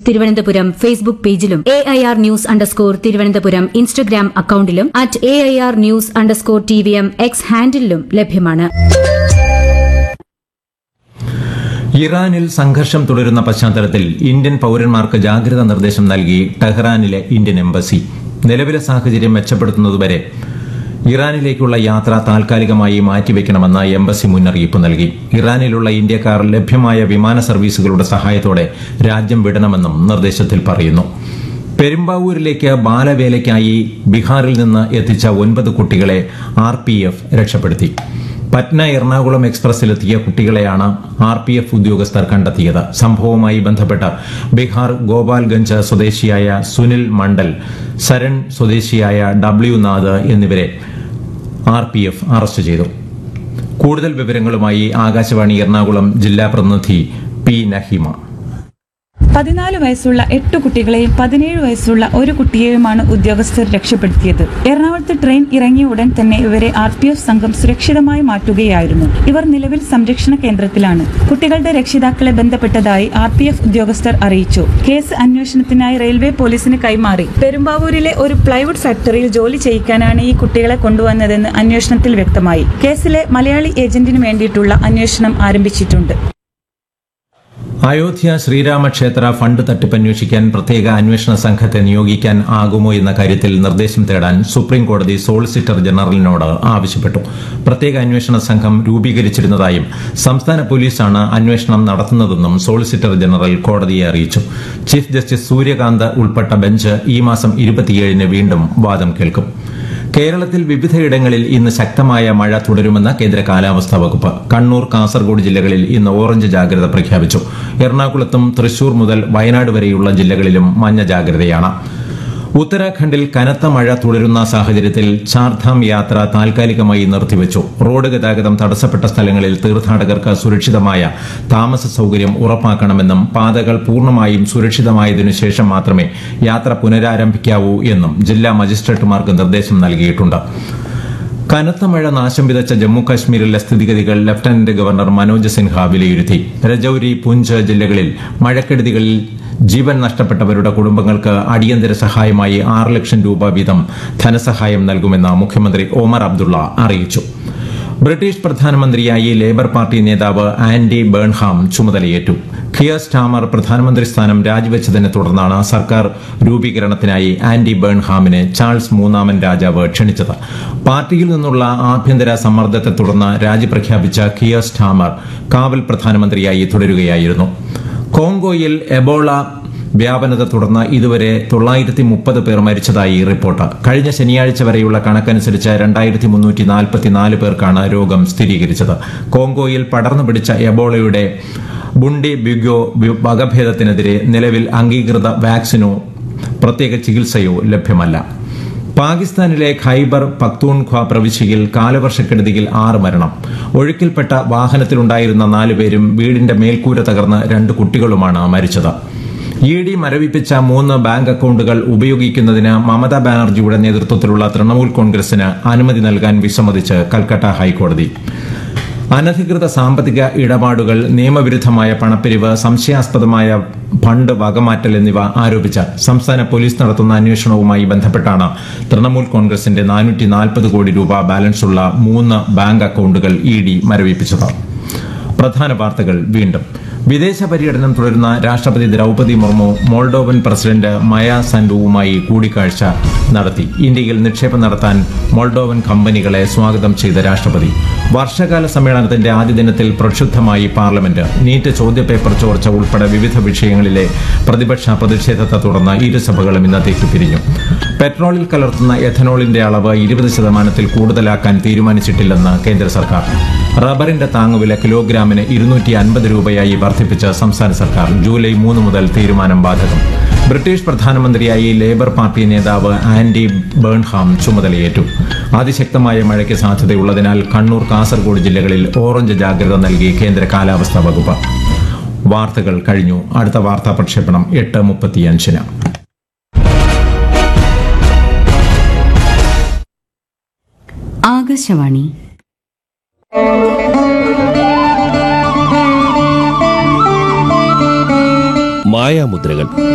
Thiruvananthapuram facebook പേജിലും A I R news underscore Thiruvananthapuram instagram അക്കൌണ്ടിലും at A I R news underscore T V M X ഹാൻഡിലും ലഭ്യമാണ് ഇറാനിൽ സംഘർഷം തുടരുന്ന പശ്ചാത്തലത്തിൽ ഇന്ത്യൻ പൌരന്മാർക്ക് ജാഗ്രതാ നിർദ്ദേശം നൽകി ടെഹ്റാനിലെ ഇന്ത്യൻ എംബസി നിലവിലെ സാഹചര്യം മെച്ചപ്പെടുത്തുന്നതുവരെ ഇറാനിലേക്കുള്ള യാത്ര താൽക്കാലികമായി മാറ്റിവെക്കണമെന്ന് എംബസി മുന്നറിയിപ്പ് നൽകി ഇറാനിലുള്ള ഇന്ത്യക്കാർ ലഭ്യമായ വിമാന സർവീസുകളുടെ സഹായത്തോടെ രാജ്യം വിടണമെന്നും നിർദ്ദേശത്തിൽ പറയുന്നു പെരുമ്പാവൂരിലേക്ക് ബാലവേലയ്ക്കായി ബീഹാറിൽ നിന്ന് എത്തിച്ച ഒൻപത് കുട്ടികളെ ആർ പി എഫ് രക്ഷപ്പെടുത്തി പറ്റ്ന എറണാകുളം എക്സ്പ്രസിലെത്തിയ കുട്ടികളെയാണ് ആർ പി എഫ് ഉദ്യോഗസ്ഥർ കണ്ടെത്തിയത് സംഭവവുമായി ബന്ധപ്പെട്ട് ബീഹാർ ഗോപാൽഗഞ്ച് സ്വദേശിയായ സുനിൽ മണ്ഡൽ സരൺ സ്വദേശിയായ ഡബ്ല്യു നാഥ് എന്നിവരെ ആർ പി എഫ് അറസ്റ്റ് ചെയ്തു കൂടുതൽ വിവരങ്ങളുമായി ആകാശവാണി എറണാകുളം ജില്ലാ പ്രതിനിധി പി നഹിമ പതിനാല് വയസ്സുള്ള എട്ട് കുട്ടികളെയും പതിനേഴ് വയസ്സുള്ള ഒരു കുട്ടിയെയുമാണ് ഉദ്യോഗസ്ഥർ രക്ഷപ്പെടുത്തിയത് എറണാകുളത്ത് ട്രെയിൻ ഇറങ്ങിയ ഉടൻ തന്നെ ഇവരെ ആർ പി എഫ് സംഘം സുരക്ഷിതമായി മാറ്റുകയായിരുന്നു ഇവർ നിലവിൽ സംരക്ഷണ കേന്ദ്രത്തിലാണ് കുട്ടികളുടെ രക്ഷിതാക്കളെ ബന്ധപ്പെട്ടതായി ആർ പി എഫ് ഉദ്യോഗസ്ഥർ അറിയിച്ചു കേസ് അന്വേഷണത്തിനായി റെയിൽവേ പോലീസിന് കൈമാറി പെരുമ്പാവൂരിലെ ഒരു പ്ലൈവുഡ് ഫാക്ടറിയിൽ ജോലി ചെയ്യിക്കാനാണ് ഈ കുട്ടികളെ കൊണ്ടുവന്നതെന്ന് അന്വേഷണത്തിൽ വ്യക്തമായി കേസിലെ മലയാളി ഏജന്റിന് വേണ്ടിയിട്ടുള്ള അന്വേഷണം ആരംഭിച്ചിട്ടുണ്ട് അയോധ്യ ശ്രീരാമക്ഷേത്ര ഫണ്ട് തട്ടിപ്പന്വേഷിക്കാൻ പ്രത്യേക അന്വേഷണ സംഘത്തെ നിയോഗിക്കാൻ ആകുമോ എന്ന കാര്യത്തിൽ നിർദ്ദേശം തേടാൻ സുപ്രീം കോടതി സോളിസിറ്റർ ജനറലിനോട് ആവശ്യപ്പെട്ടു പ്രത്യേക അന്വേഷണ സംഘം രൂപീകരിച്ചിരുന്നതായും സംസ്ഥാന പോലീസാണ് അന്വേഷണം നടത്തുന്നതെന്നും സോളിസിറ്റർ ജനറൽ കോടതിയെ അറിയിച്ചു ചീഫ് ജസ്റ്റിസ് സൂര്യകാന്ത് ഉൾപ്പെട്ട ബെഞ്ച് ഈ മാസം ഇരുപത്തിയേഴിന് വീണ്ടും വാദം കേൾക്കും കേരളത്തിൽ വിവിധയിടങ്ങളിൽ ഇന്ന് ശക്തമായ മഴ തുടരുമെന്ന് കേന്ദ്ര കാലാവസ്ഥാ വകുപ്പ് കണ്ണൂർ കാസർഗോഡ് ജില്ലകളിൽ ഇന്ന് ഓറഞ്ച് ജാഗ്രത പ്രഖ്യാപിച്ചു എറണാകുളത്തും തൃശൂർ മുതൽ വയനാട് വരെയുള്ള ജില്ലകളിലും മഞ്ഞ ജാഗ്രതയാണ് ഉത്തരാഖണ്ഡിൽ കനത്ത മഴ തുടരുന്ന സാഹചര്യത്തിൽ ചാർധാം യാത്ര താൽക്കാലികമായി നിർത്തിവച്ചു റോഡ് ഗതാഗതം തടസ്സപ്പെട്ട സ്ഥലങ്ങളിൽ തീർത്ഥാടകർക്ക് സുരക്ഷിതമായ താമസ സൌകര്യം ഉറപ്പാക്കണമെന്നും പാതകൾ പൂർണ്ണമായും സുരക്ഷിതമായതിനു ശേഷം മാത്രമേ യാത്ര പുനരാരംഭിക്കാവൂ എന്നും ജില്ലാ മജിസ്ട്രേറ്റുമാർക്ക് നിർദ്ദേശം നൽകിയിട്ടുണ്ട് കനത്ത മഴ നാശം വിതച്ച ജമ്മു കാശ്മീരിലെ സ്ഥിതിഗതികൾ ലഫ്റ്റനന്റ് ഗവർണർ മനോജ് സിൻഹ വിലയിരുത്തി രജൌരി പുഞ്ച് ജില്ലകളിൽ മഴക്കെടുതികളിൽ ജീവൻ നഷ്ടപ്പെട്ടവരുടെ കുടുംബങ്ങൾക്ക് അടിയന്തര സഹായമായി ആറ് ലക്ഷം രൂപ വീതം ധനസഹായം നൽകുമെന്ന് മുഖ്യമന്ത്രി ഒമർ അബ്ദുള്ള അറിയിച്ചു ബ്രിട്ടീഷ് പ്രധാനമന്ത്രിയായി ലേബർ പാർട്ടി നേതാവ് ആൻഡി ബേൺഹാം ചുമതലയേറ്റു ഖിയർ സ്റ്റാമർ പ്രധാനമന്ത്രി സ്ഥാനം രാജിവെച്ചതിനെ തുടർന്നാണ് സർക്കാർ രൂപീകരണത്തിനായി ആൻഡി ബേൺഹാമിനെ ചാൾസ് മൂന്നാമൻ രാജാവ് ക്ഷണിച്ചത് പാർട്ടിയിൽ നിന്നുള്ള ആഭ്യന്തര സമ്മർദ്ദത്തെ തുടർന്ന് രാജി പ്രഖ്യാപിച്ച ഖിയർ സ്റ്റാമർ കാവൽ പ്രധാനമന്ത്രിയായി തുടരുകയായിരുന്നു കോങ്കോയിൽ എബോള വ്യാപനത്തെ തുടർന്ന് ഇതുവരെ തൊള്ളായിരത്തി മുപ്പത് പേർ മരിച്ചതായി റിപ്പോർട്ട് കഴിഞ്ഞ ശനിയാഴ്ച വരെയുള്ള കണക്കനുസരിച്ച് രണ്ടായിരത്തി മുന്നൂറ്റി നാൽപ്പത്തിനാല് പേർക്കാണ് രോഗം സ്ഥിരീകരിച്ചത് കോങ്കോയിൽ പടർന്നു പിടിച്ച എബോളയുടെ ബുണ്ടി ബ്യുഗോ വകഭേദത്തിനെതിരെ നിലവിൽ അംഗീകൃത വാക്സിനോ പ്രത്യേക ചികിത്സയോ ലഭ്യമല്ല പാകിസ്ഥാനിലെ ഖൈബർ പക്തൂൺഖ്വ പ്രവിശ്യയിൽ കാലവർഷക്കെടുതിയിൽ ആറ് മരണം ഒഴുക്കിൽപ്പെട്ട വാഹനത്തിലുണ്ടായിരുന്ന നാലുപേരും വീടിന്റെ മേൽക്കൂര തകർന്ന് രണ്ട് കുട്ടികളുമാണ് മരിച്ചത് ഇ ഡി മരവിപ്പിച്ച മൂന്ന് ബാങ്ക് അക്കൌണ്ടുകൾ ഉപയോഗിക്കുന്നതിന് മമതാ ബാനർജിയുടെ നേതൃത്വത്തിലുള്ള തൃണമൂൽ കോൺഗ്രസിന് അനുമതി നൽകാൻ വിസമ്മതിച്ച് കൽക്കട്ട ഹൈക്കോടതി അനധികൃത സാമ്പത്തിക ഇടപാടുകൾ നിയമവിരുദ്ധമായ പണപ്പിരിവ് സംശയാസ്പദമായ ഫണ്ട് വകമാറ്റൽ എന്നിവ ആരോപിച്ച് സംസ്ഥാന പോലീസ് നടത്തുന്ന അന്വേഷണവുമായി ബന്ധപ്പെട്ടാണ് തൃണമൂൽ കോൺഗ്രസിന്റെ നാനൂറ്റി നാൽപ്പത് കോടി രൂപ ബാലൻസുള്ള മൂന്ന് ബാങ്ക് അക്കൌണ്ടുകൾ ഇ ഡി മരവിപ്പിച്ചത് പ്രധാന വാർത്തകൾ വീണ്ടും വിദേശ പര്യടനം തുടരുന്ന രാഷ്ട്രപതി ദ്രൌപതി മുർമു മോൾഡോവൻ പ്രസിഡന്റ് മയ സൻഡുവുമായി കൂടിക്കാഴ്ച നടത്തി ഇന്ത്യയിൽ നിക്ഷേപം നടത്താൻ മോൾഡോവൻ കമ്പനികളെ സ്വാഗതം ചെയ്ത രാഷ്ട്രപതി വർഷകാല സമ്മേളനത്തിന്റെ ആദ്യ ദിനത്തിൽ പ്രക്ഷുബ്ധമായി പാർലമെന്റ് നീറ്റ് ചോദ്യപേപ്പർ ചോർച്ച ഉൾപ്പെടെ വിവിധ വിഷയങ്ങളിലെ പ്രതിപക്ഷ പ്രതിഷേധത്തെ തുടർന്ന് ഇരുസഭകളും ഇന്നത്തേക്ക് പിരിഞ്ഞു പെട്രോളിൽ കലർത്തുന്ന എഥനോളിന്റെ അളവ് ഇരുപത് ശതമാനത്തിൽ കൂടുതലാക്കാൻ തീരുമാനിച്ചിട്ടില്ലെന്ന് കേന്ദ്ര സർക്കാർ റബ്ബറിന്റെ താങ്ങുവില കിലോഗ്രാമിന് ഇരുന്നൂറ്റി അൻപത് രൂപയായി വർദ്ധിപ്പിച്ച് സംസ്ഥാന സർക്കാർ ജൂലൈ മൂന്ന് മുതൽ തീരുമാനം ബാധകം ബ്രിട്ടീഷ് പ്രധാനമന്ത്രിയായി ലേബർ പാർട്ടി നേതാവ് ആൻഡി ബേൺഹാം ചുമതലയേറ്റു അതിശക്തമായ മഴയ്ക്ക് സാധ്യതയുള്ളതിനാൽ കണ്ണൂർ കാസർഗോഡ് ജില്ലകളിൽ ഓറഞ്ച് ജാഗ്രത നൽകി കേന്ദ്ര കാലാവസ്ഥാ വകുപ്പ് വാർത്തകൾ കഴിഞ്ഞു അടുത്ത വാർത്താ പ്രക്ഷേപണം എട്ട് മുപ്പത്തിയഞ്ചിന് ആകാശവാണി മായാമുദ്രകൾ